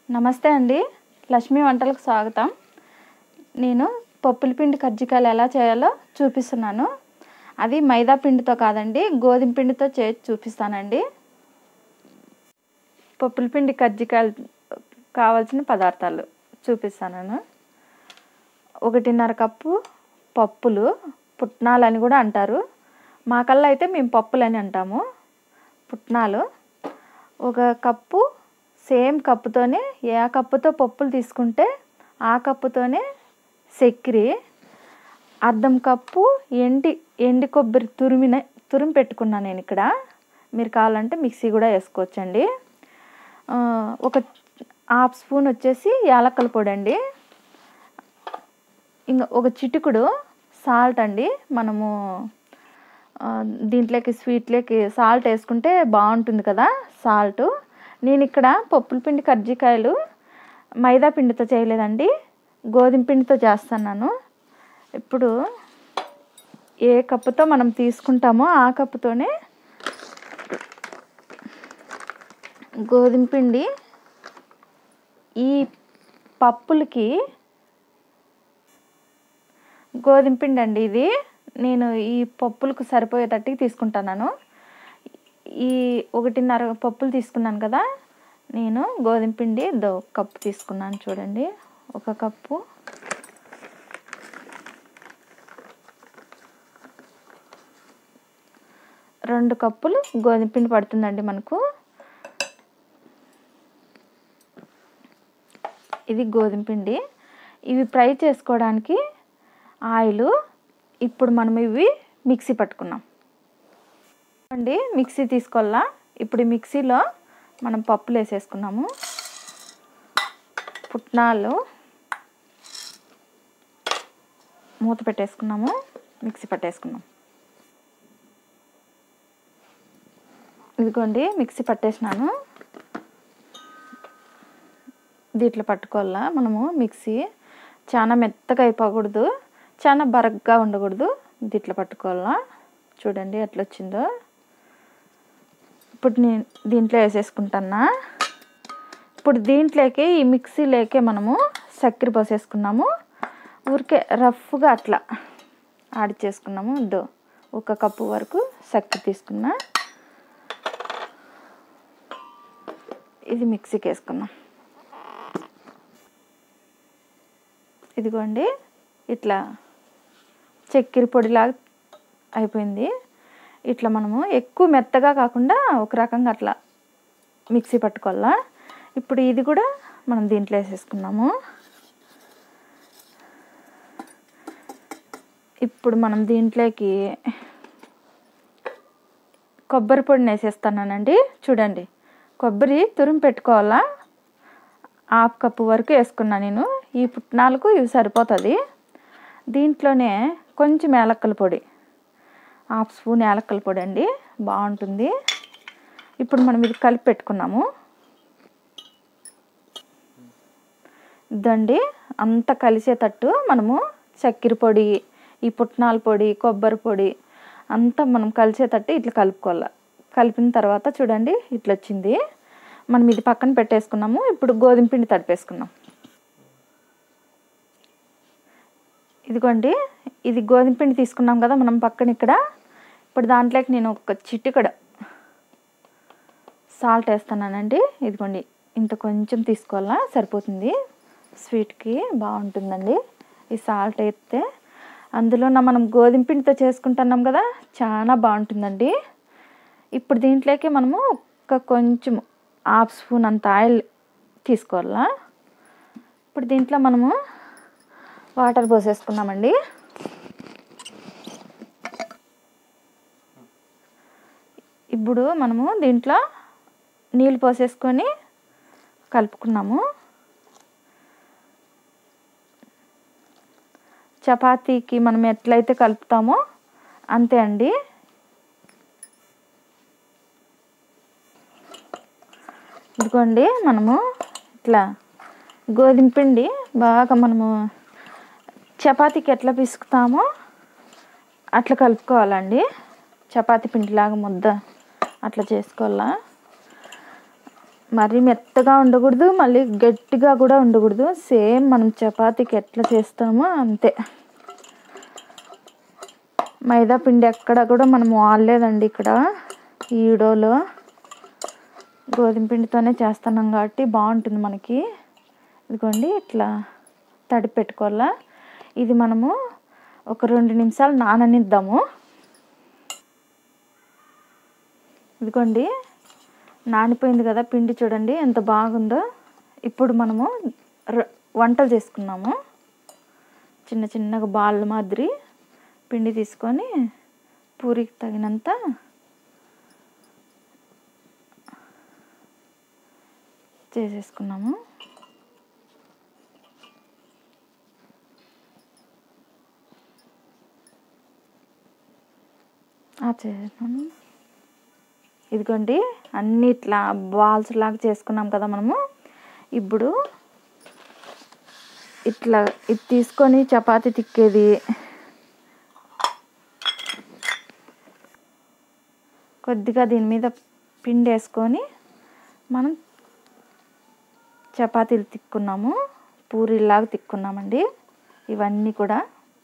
నమస్తే అండి లక్ష్మీ వంటలకు స్వాగతం నేను పప్పుల పిండి కజ్జికాయలు ఎలా చేయాలో చూపిస్తున్నాను అది మైదా పిండితో కాదండి గోధుమ పిండితో చేసి చూపిస్తానండి పప్పుల పిండి కజ్జికాయలు కావాల్సిన పదార్థాలు చూపిస్తాను ఒకటిన్నర కప్పు పప్పులు పుట్నాలని కూడా అంటారు మా కల్లా అయితే మేము పప్పులని అంటాము పుట్నాలు ఒక కప్పు సేమ్ కప్పుతోనే ఏ కప్పుతో పప్పులు తీసుకుంటే ఆ కప్పుతోనే చక్కెర అర్ధం కప్పు ఎండి ఎండి కొబ్బరి తురిమిన తురిమి పెట్టుకున్నాను నేను ఇక్కడ మీరు కావాలంటే మిక్సీ కూడా వేసుకోవచ్చండి ఆ, ఒక హాఫ్ స్పూన్ వచ్చేసి యాలక్కల పొడి అండి ఇంకా ఒక చిటికుడు సాల్ట్ అండి మనము ఆ, దీంట్లోకి స్వీట్లోకి సాల్ట్ వేసుకుంటే బాగుంటుంది కదా సాల్ట్ నేను ఇక్కడ పప్పుల పిండి కజ్జికాయలు మైదా పిండితో చేయలేదండి గోధుమ పిండితో చేస్తున్నాను ఇప్పుడు ఏ కప్పుతో మనం తీసుకుంటామో ఆ కప్పుతోనే గోధుమ పిండి ఈ పప్పులకి గోధుమ పిండి అండి ఇది నేను ఈ పప్పులకు సరిపోయేటట్టుగా తీసుకుంటున్నాను ఈ ఒకటిన్నర పప్పులు తీసుకున్నాను కదా నేను గోధుమ పిండి దో కప్పు తీసుకున్నాను చూడండి ఒక కప్పు రెండు కప్పులు గోధుమ పిండి పడుతుందండి మనకు ఇది గోధుమ పిండి ఇవి ఫ్రై చేసుకోవడానికి ఆయిల్ ఇప్పుడు మనం ఇవి మిక్సీ పట్టుకున్నాం అండి మిక్సీ తీసుకోవాలా ఇప్పుడు ఈ మిక్సీలో మనం పప్పులు వేసేసుకున్నాము పుట్నాలు మూత పెట్టేసుకున్నాము మిక్సీ పట్టేసుకున్నాం ఇదిగోండి మిక్సీ పట్టేసినాను దీంట్లో పట్టుకోవాలా మనము మిక్సీ చాలా మెత్తగా అయిపోకూడదు చాలా బరగ్గా ఉండకూడదు దీంట్లో పట్టుకోవాలా చూడండి ఎట్లా వచ్చిందో ఇప్పుడు నేను దీంట్లో వేసేసుకుంటున్నా ఇప్పుడు దీంట్లోకి ఈ మిక్సీలోకే మనము చక్కెర పోసేసుకున్నాము ఊరికే రఫ్గా అట్లా ఆడిచేసుకున్నాము దో ఒక కప్పు వరకు చక్కెర తీసుకున్నా ఇది మిక్సీకి వేసుకున్నాం ఇదిగోండి ఇట్లా చక్కెర పొడిలాగా అయిపోయింది ఇట్లా మనము ఎక్కువ మెత్తగా కాకుండా ఒక రకంగా అట్లా మిక్సీ పట్టుకోవాలా ఇప్పుడు ఇది కూడా మనం దీంట్లో వేసేసుకున్నాము ఇప్పుడు మనం దీంట్లోకి కొబ్బరి పొడిని వేసేస్తున్నానండి చూడండి కొబ్బరి తురిమి పెట్టుకోవాలా హాఫ్ కప్పు వరకు వేసుకున్నా నేను ఈ పుట్నాలకు ఇవి సరిపోతుంది దీంట్లోనే కొంచెం యాలక్కల పొడి హాఫ్ స్పూన్ యాలక్కల పొడి అండి బాగుంటుంది ఇప్పుడు మనం ఇది కలిపి పెట్టుకున్నాము ఇదండి అంత కలిసేటట్టు మనము చక్కెర పొడి ఈ పుట్నాల పొడి కొబ్బరి పొడి అంతా మనం కలిసేటట్టు ఇట్లా కలుపుకోవాలి కలిపిన తర్వాత చూడండి ఇట్లా వచ్చింది మనం ఇది పక్కన పెట్టేసుకున్నాము ఇప్పుడు గోధుమ పిండి తడిపేసుకున్నాం ఇదిగోండి ఇది గోధుమ పిండి తీసుకున్నాం కదా మనం పక్కన ఇక్కడ ఇప్పుడు దాంట్లోకి నేను ఒక చిటికడ సాల్ట్ వేస్తున్నానండి ఇదిగోండి ఇంత కొంచెం తీసుకోవాలా సరిపోతుంది స్వీట్కి బాగుంటుందండి ఈ సాల్ట్ వేస్తే అందులో మనం గోధుమ పిండితో చేసుకుంటున్నాం కదా చాలా బాగుంటుందండి ఇప్పుడు దీంట్లోకి మనము ఒక కొంచెం హాఫ్ స్పూన్ అంత ఆయిల్ తీసుకోవాలా ఇప్పుడు దీంట్లో మనము వాటర్ పోసేసుకున్నామండి ఇప్పుడు మనము దీంట్లో నీళ్ళు పోసేసుకొని కలుపుకున్నాము చపాతీకి మనం ఎట్లయితే కలుపుతామో అంతే అండి ఇదిగోండి మనము ఇట్లా గోధుమ పిండి బాగా మనము చపాతీకి ఎట్లా పిసుకుతామో అట్లా కలుపుకోవాలండి చపాతీ పిండిలాగా ముద్ద అట్లా చేసుకోవాలా మరీ మెత్తగా ఉండకూడదు మళ్ళీ గట్టిగా కూడా ఉండకూడదు సేమ్ మనం చపాతీకి ఎట్లా చేస్తామో అంతే మైదా పిండి ఎక్కడ కూడా మనం వాడలేదండి ఇక్కడ ఈ ఈడోలో గోధుమ పిండితోనే చేస్తున్నాం కాబట్టి బాగుంటుంది మనకి ఇదిగోండి ఇట్లా తడి పెట్టుకోవాలా ఇది మనము ఒక రెండు నిమిషాలు నాననిద్దాము ఇదిగోండి నానిపోయింది కదా పిండి చూడండి ఎంత బాగుందో ఇప్పుడు మనము ర- వంటలు చేసుకున్నాము చిన్న చిన్నగా బాల్ మాదిరి పిండి తీసుకొని పూరికి తగినంత చేసేసుకున్నాము ఆ, చేసేసాను ఇదిగోండి అన్ని ఇట్లా బాల్స్ లాగా చేసుకున్నాం కదా మనము ఇప్పుడు ఇట్లా ఇది తీసుకొని చపాతీ తిక్కేది కొద్దిగా దీని మీద పిండి వేసుకొని మనం చపాతీలు తిక్కున్నాము పూరీలాగా తిక్కున్నామండి ఇవన్నీ కూడా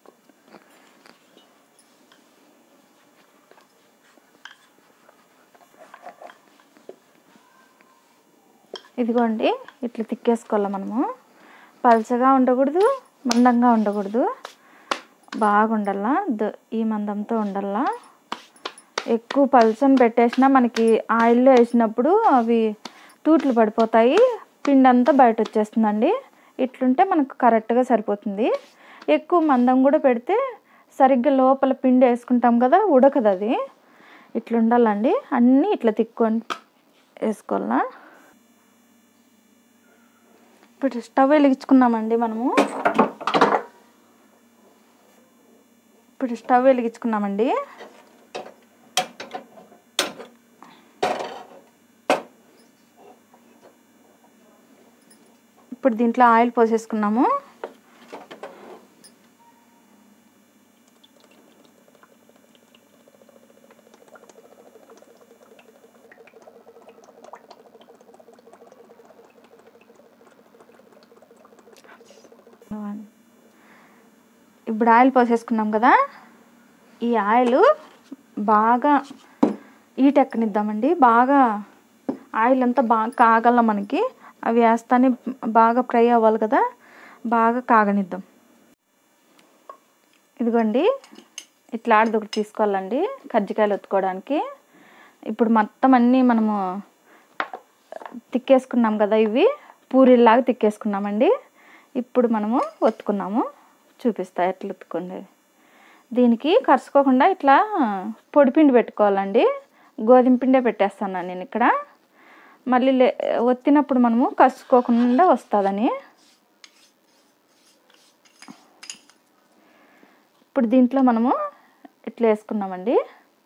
ఇదిగోండి ఇట్లా తిక్కేసుకోవాలి మనము పలచగా ఉండకూడదు మందంగా ఉండకూడదు బాగుండాలా ద- ఈ మందంతో ఉండాలా ఎక్కువ పల్చని పెట్టేసినా మనకి ఆయిల్లో వేసినప్పుడు అవి తూట్లు పడిపోతాయి పిండి అంతా బయట వచ్చేస్తుందండి ఇట్లుంటే మనకు కరెక్ట్గా సరిపోతుంది ఎక్కువ మందం కూడా పెడితే సరిగ్గా లోపల పిండి వేసుకుంటాం కదా ఉడకదు అది ఇట్లా ఉండాలండి అన్నీ ఇట్లా తిక్కొని వేసుకోవాలా ఇప్పుడు స్టవ్ వెలిగించుకున్నామండి మనము ఇప్పుడు స్టవ్ వెలిగించుకున్నామండి ఇప్పుడు దీంట్లో ఆయిల్ పోసేసుకున్నాము ఇప్పుడు ఆయిల్ పోసేసుకున్నాం కదా ఈ ఆయిల్ బాగా ఈట ఎక్కనిద్దామండి బాగా ఆయిల్ అంతా బాగా కాగల మనకి అవి వేస్తానే బాగా ఫ్రై అవ్వాలి కదా బాగా కాగనిద్దాం ఇదిగోండి ఇట్లా ఆడది ఒకటి తీసుకోవాలండి కజ్జికాయలు ఒత్తుకోవడానికి ఇప్పుడు మొత్తం అన్నీ మనము తిక్కేసుకున్నాం కదా ఇవి పూరీలాగా తిక్కేసుకున్నామండి ఇప్పుడు మనము ఒత్తుకున్నాము చూపిస్తా ఎట్లా ఒత్తుకుండేది దీనికి కరుచుకోకుండా ఇట్లా పొడిపిండి పెట్టుకోవాలండి గోధుమ పిండే పెట్టేస్తాను నేను ఇక్కడ మళ్ళీ లే ఒత్తినప్పుడు మనము కసుకోకుండా వస్తుందని ఇప్పుడు దీంట్లో మనము ఇట్లా వేసుకున్నామండి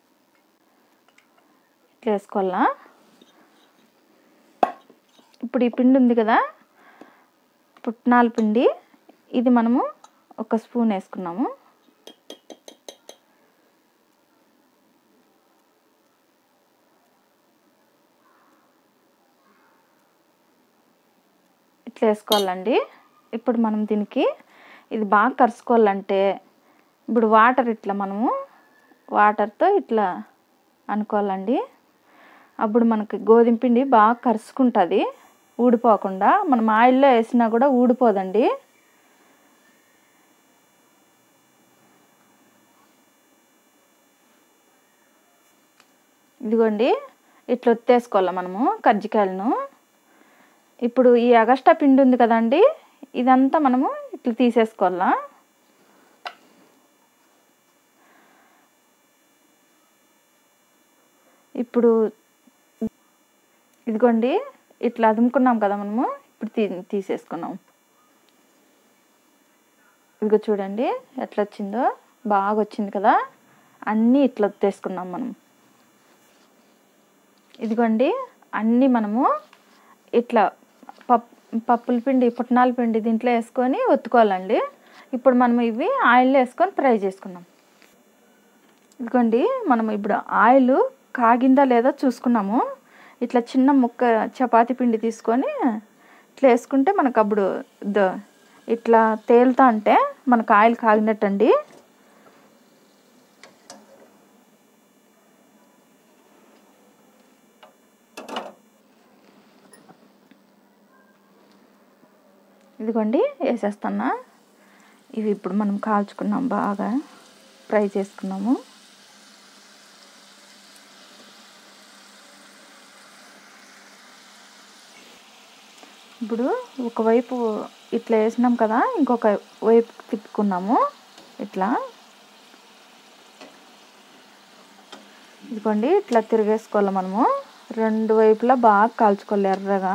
ఇట్లా వేసుకోవాలా ఇప్పుడు ఈ పిండి ఉంది కదా పుట్నాల పిండి ఇది మనము ఒక స్పూన్ వేసుకున్నాము ఇట్లా వేసుకోవాలండి ఇప్పుడు మనం దీనికి ఇది బాగా కరుచుకోవాలంటే ఇప్పుడు వాటర్ ఇట్లా మనము వాటర్తో ఇట్లా అనుకోవాలండి అప్పుడు మనకి గోధుమ పిండి బాగా కరుచుకుంటుంది ఊడిపోకుండా మనం ఆయిల్లో వేసినా కూడా ఊడిపోదండి ఇదిగోండి ఇట్లా ఒత్తేసుకోవాలి మనము కజ్జికాయలను ఇప్పుడు ఈ అగస్టా పిండి ఉంది కదండి ఇదంతా మనము ఇట్లా తీసేసుకోవాలా ఇప్పుడు ఇదిగోండి ఇట్లా అదుముకున్నాం కదా మనము ఇప్పుడు తీ తీసేసుకున్నాం ఇదిగో చూడండి ఎట్లా వచ్చిందో బాగా వచ్చింది కదా అన్నీ ఇట్లా ఒత్తేసుకున్నాం మనం ఇదిగోండి అన్నీ మనము ఇట్లా పప్ పప్పుల పిండి పుట్నాల పిండి దీంట్లో వేసుకొని ఒత్తుకోవాలండి ఇప్పుడు మనం ఇవి ఆయిల్లో వేసుకొని ఫ్రై చేసుకున్నాం ఇదిగోండి మనం ఇప్పుడు ఆయిల్ కాగిందా లేదా చూసుకున్నాము ఇట్లా చిన్న ముక్క చపాతీ పిండి తీసుకొని ఇట్లా వేసుకుంటే మనకు అప్పుడు ద ఇట్లా తేలుతా అంటే మనకు ఆయిల్ కాగినట్టండి ఇదిగోండి వేసేస్తున్నా ఇవి ఇప్పుడు మనం కాల్చుకున్నాం బాగా ఫ్రై చేసుకున్నాము ఇప్పుడు ఒకవైపు ఇట్లా వేసినాం కదా ఇంకొక వైపు తిప్పుకున్నాము ఇట్లా ఇదిగోండి ఇట్లా తిరిగేసుకోవాలి మనము రెండు వైపులా బాగా కాల్చుకోవాలి ఎర్రగా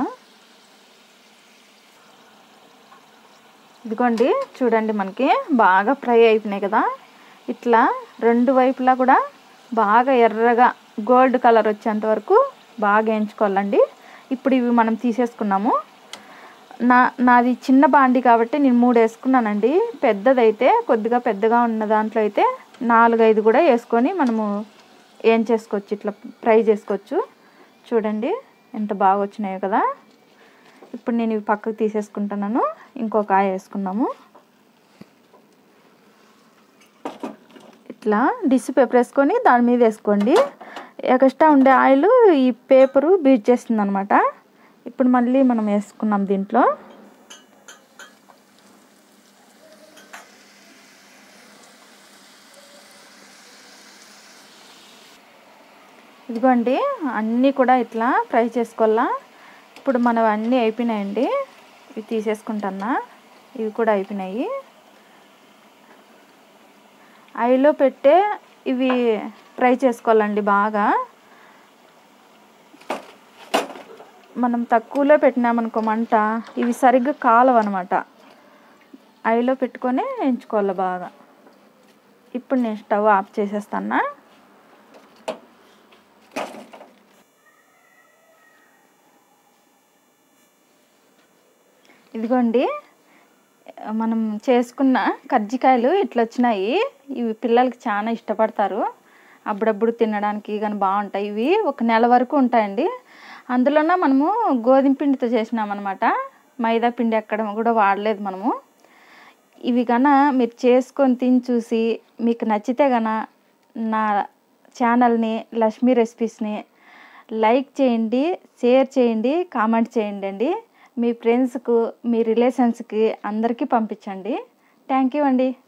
ఇదిగోండి చూడండి మనకి బాగా ఫ్రై అయిపోయినాయి కదా ఇట్లా రెండు వైపులా కూడా బాగా ఎర్రగా గోల్డ్ కలర్ వచ్చేంత వరకు బాగా వేయించుకోవాలండి ఇప్పుడు ఇవి మనం తీసేసుకున్నాము నా నాది చిన్న బాండి కాబట్టి నేను మూడు వేసుకున్నానండి పెద్దదైతే కొద్దిగా పెద్దగా ఉన్న దాంట్లో అయితే నాలుగైదు కూడా వేసుకొని మనము ఏం చేసుకోవచ్చు ఇట్లా ఫ్రై చేసుకోవచ్చు చూడండి ఎంత బాగా వచ్చినాయో కదా ఇప్పుడు నేను ఇవి పక్కకు తీసేసుకుంటున్నాను ఇంకొక ఆయ వేసుకున్నాము ఇట్లా డిష్ పేపర్ వేసుకొని దాని మీద వేసుకోండి ఎక్స్ట్రా ఉండే ఆయిల్ ఈ పేపరు బీట్ చేస్తుంది అనమాట ఇప్పుడు మళ్ళీ మనం వేసుకున్నాం దీంట్లో ఇదిగోండి అన్నీ కూడా ఇట్లా ఫ్రై చేసుకోవాలా ఇప్పుడు మనం అన్నీ అయిపోయినాయండి ఇవి తీసేసుకుంటున్నా ఇవి కూడా అయిపోయినాయి ఆయిల్లో పెట్టే ఇవి ఫ్రై చేసుకోవాలండి బాగా మనం తక్కువలో పెట్టినామనుకో మంట ఇవి సరిగ్గా కాలవన్నమాట ఆయిల్లో పెట్టుకొని ఎంచుకోవాలి బాగా ఇప్పుడు నేను స్టవ్ ఆఫ్ చేసేస్తాను ఇదిగోండి మనం చేసుకున్న కజ్జికాయలు ఇట్లా వచ్చినాయి ఇవి పిల్లలకి చాలా ఇష్టపడతారు అప్పుడప్పుడు తినడానికి కానీ బాగుంటాయి ఇవి ఒక నెల వరకు ఉంటాయండి అందులోన మనము గోధుమ పిండితో చేసినామన్నమాట మైదా పిండి ఎక్కడ కూడా వాడలేదు మనము ఇవి కన మీరు చేసుకొని తిని చూసి మీకు నచ్చితే గన నా ఛానల్ని లక్ష్మీ రెసిపీస్ని లైక్ చేయండి షేర్ చేయండి కామెంట్ చేయండి అండి మీ ఫ్రెండ్స్కు మీ రిలేషన్స్కి అందరికీ పంపించండి థ్యాంక్ యూ అండి